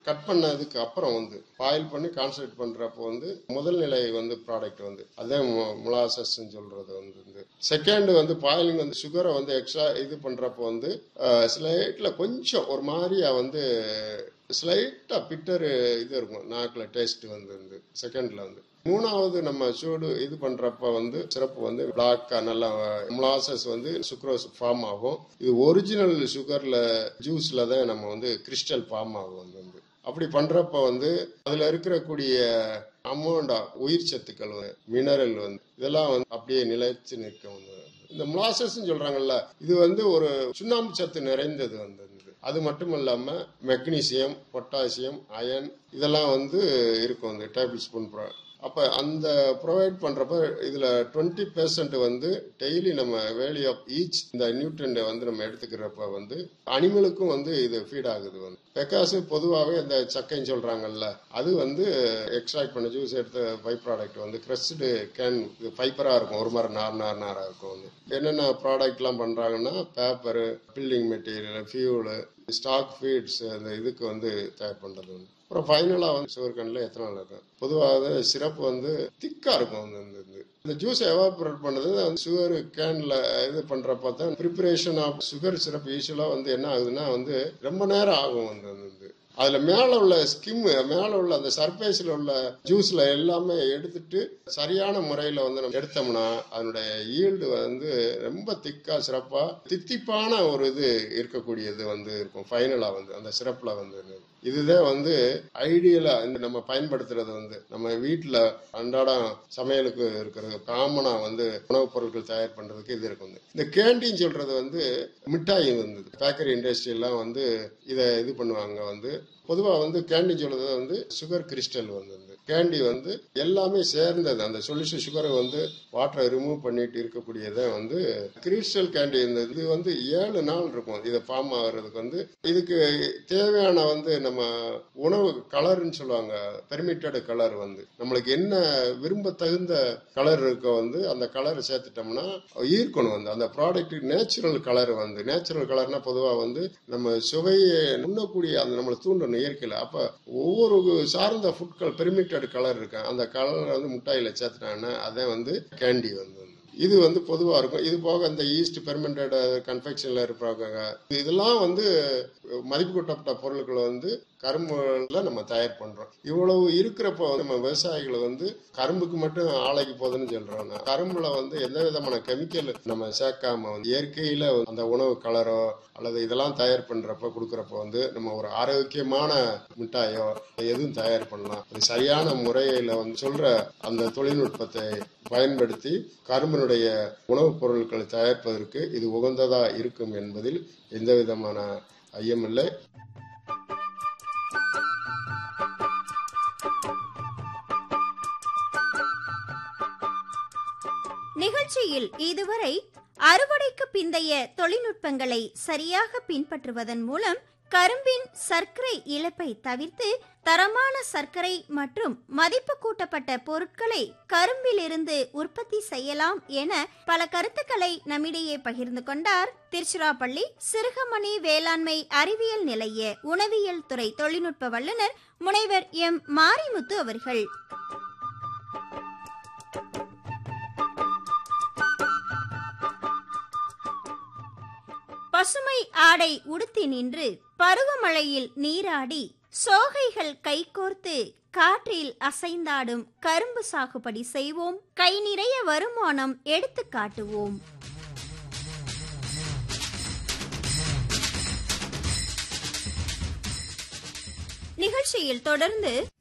cut பண்ணதுக்கு அப்புறம் வந்து பாயில் பண்ணி கான்சன்ட்ரேட் பண்றப்போ வந்து முதல் நிலை வந்து ப்ராடக்ட் வந்து அதே முலாசஸ் சொல்றது வந்து செகண்ட் வந்து பாயிலிங் வந்து சுகரை வந்து எக்ஸ்ட்ரா இது பண்றப்போ வந்து ஸ்லைட்ல கொஞ்சம் ஒரு மாதிரியா வந்து ஸ்லைட்டா பிட்டர் இது இருக்கும் நாக்குல டேஸ்ட் வந்து வந்து செகண்ட்ல வந்து மூணாவது நம்ம சூடு இது பண்றப்ப வந்து சிறப்பு வந்து பிளாக்கா நல்லா முலாசஸ் வந்து சுக்ரோஸ் ஃபார்ம் ஆகும் இது ஒரிஜினல் சுகர்ல ஜூஸ்ல தான் நம்ம வந்து கிறிஸ்டல் ஃபார்ம் ஆகும் வந்து வந்து அப்படி பண்றப்ப வந்து அதுல இருக்கக்கூடிய அமௌண்ட் உயிர் சத்துக்கள் மினரல் வந்து இதெல்லாம் வந்து அப்படியே நிலைச்சு நிற்கும் வந்து இந்த முலாசஸ் சொல்றாங்கல்ல இது வந்து ஒரு சுண்ணாம்பு சத்து நிறைந்தது வந்து அது மட்டும் இல்லாம மெக்னீசியம் பொட்டாசியம் அயன் இதெல்லாம் வந்து இருக்கும் வந்து டேபிள் ஸ்பூன் அப்ப அந்த ப்ரொவைட் பண்றப்ப இதுல டுவெண்ட்டி பெர்சன்ட் வந்து டெய்லி நம்ம வேலி ஆஃப் ஈச் இந்த நியூட்ரண்ட் வந்து நம்ம எடுத்துக்கிறப்ப வந்து அனிமலுக்கும் வந்து இது ஃபீட் ஆகுது வந்து பெக்காசு பொதுவாகவே இந்த சக்கைன்னு சொல்றாங்கல்ல அது வந்து எக்ஸ்ட்ராக்ட் பண்ண ஜூஸ் எடுத்த பை ப்ராடக்ட் வந்து கிரஸ்டு கேன் இது ஃபைபரா இருக்கும் ஒரு மாதிரி நார் நார் நாரா இருக்கும் வந்து என்னென்ன ப்ராடக்ட்லாம் பண்றாங்கன்னா paper building material fuel stock feeds அந்த இதுக்கு வந்து தயார் பண்றது வந்து அப்புறம் ஃபைனலாக வந்து சுகர் கண்ணில் எத்தனால் இருக்கும் பொதுவாக சிறப்பு வந்து திக்காக இருக்கும் வந்து இந்த இந்த ஜூஸ் எவாபரேட் பண்ணது அந்த சுகர் கேனில் இது பண்ணுறப்ப தான் ப்ரிப்பரேஷன் ஆஃப் சுகர் சிரப் யூஸ்வலாக வந்து என்ன ஆகுதுன்னா வந்து ரொம்ப நேரம் ஆகும் வந்து வந்து அதுல மேல உள்ள ஸ்கிம் மேல உள்ள அந்த சர்ஃபேஸ்ல உள்ள ஜூஸ்ல எல்லாமே எடுத்துட்டு சரியான முறையில வந்து நம்ம எடுத்தோம்னா அதனுடைய ஈல்டு வந்து ரொம்ப திக்கா சிறப்பா தித்திப்பான ஒரு இது இருக்கக்கூடியது வந்து இருக்கும் ஃபைனலா வந்து அந்த சிறப்புல வந்து இதுதான் வந்து ஐடியலா இந்த நம்ம பயன்படுத்துறது வந்து நம்ம வீட்டுல அன்றாடம் சமையலுக்கு இருக்கிறது காமனா வந்து உணவுப் பொருட்கள் தயார் பண்றதுக்கு இது இருக்கும் இந்த கேண்டீன் சொல்றது வந்து மிட்டாய் வந்து பேக்கரி இண்டஸ்ட்ரி எல்லாம் வந்து இதை இது பண்ணுவாங்க வந்து பொதுவா வந்து கேண்டீன் சொல்றது வந்து சுகர் கிறிஸ்டல் வந்து கேண்டி வந்து எல்லாமே சேர்ந்தது அந்த சொல்யூஷன் சுகரை வந்து வாட்டரை ரிமூவ் பண்ணிட்டு இருக்கக்கூடியதை வந்து கிறிஸ்டல் கேண்டி இந்த இது வந்து ஏழு நாள் இருக்கும் இதை ஃபார்ம் ஆகுறதுக்கு வந்து இதுக்கு தேவையான வந்து நம்ம உணவு கலர்னு சொல்லுவாங்க பெர்மிட்டட் கலர் வந்து நம்மளுக்கு என்ன விரும்ப தகுந்த கலர் இருக்கோ வந்து அந்த கலரை சேர்த்துட்டோம்னா ஈர்க்கணும் வந்து அந்த ப்ராடக்ட் நேச்சுரல் கலர் வந்து நேச்சுரல் கலர்னா பொதுவாக வந்து நம்ம சுவையை உண்ணக்கூடிய அந்த நம்மளை தூண்டணும் இயற்கையில் அப்போ ஒவ்வொரு சார்ந்த ஃபுட்கள் பெர்மிட்டட் கலர் இருக்கு அந்த கலரை வந்து முட்டாயில் சேர்த்துட்டாங்கன்னா அதை வந்து கேண்டி வந்து இது வந்து பொதுவாக இருக்கும் இது போக இந்த ஈஸ்ட் பெர்மெண்டட் கன்ஃபெக்ஷனில் இருப்பாங்க இதெல்லாம் வந்து மதிப்பு கூட்டப்பட்ட பொருட்களை வந்து கரும்புல நம்ம தயார் பண்றோம் இவ்வளவு இருக்கிறப்போ நம்ம விவசாயிகளை வந்து கரும்புக்கு மட்டும் ஆலைக்கு போகுதுன்னு சொல்றோம் கரும்புல வந்து எந்த விதமான கெமிக்கல் நம்ம சேர்க்காம வந்து இயற்கையில அந்த உணவு கலரோ அல்லது இதெல்லாம் தயார் பண்றப்ப கொடுக்கறப்ப வந்து நம்ம ஒரு ஆரோக்கியமான மிட்டாயோ எதுவும் தயார் பண்ணலாம் அது சரியான முறையில வந்து சொல்ற அந்த தொழில்நுட்பத்தை பயன்படுத்தி கரும்பினுடைய உணவுப் பொருட்களை தயாரிப்பதற்கு இது உகந்ததா இருக்கும் என்பதில் எந்த விதமான ஐயமில்லை நிகழ்ச்சியில் இதுவரை அறுவடைக்கு பிந்தைய தொழில்நுட்பங்களை சரியாக பின்பற்றுவதன் மூலம் கரும்பின் சர்க்கரை இழப்பை தவிர்த்து தரமான சர்க்கரை மற்றும் மதிப்பு கூட்டப்பட்ட பொருட்களை கரும்பிலிருந்து உற்பத்தி செய்யலாம் என பல கருத்துக்களை நம்மிடையே பகிர்ந்து கொண்டார் திருச்சிராப்பள்ளி சிறுகமணி வேளாண்மை அறிவியல் நிலைய உணவியல் துறை தொழில்நுட்ப வல்லுநர் முனைவர் எம் மாரிமுத்து அவர்கள் பசுமை ஆடை உடுத்தி நின்று பருவமழையில் நீராடி சோகைகள் கைகோர்த்து காற்றில் அசைந்தாடும் கரும்பு சாகுபடி செய்வோம் கை நிறைய வருமானம் எடுத்து காட்டுவோம் நிகழ்ச்சியில் தொடர்ந்து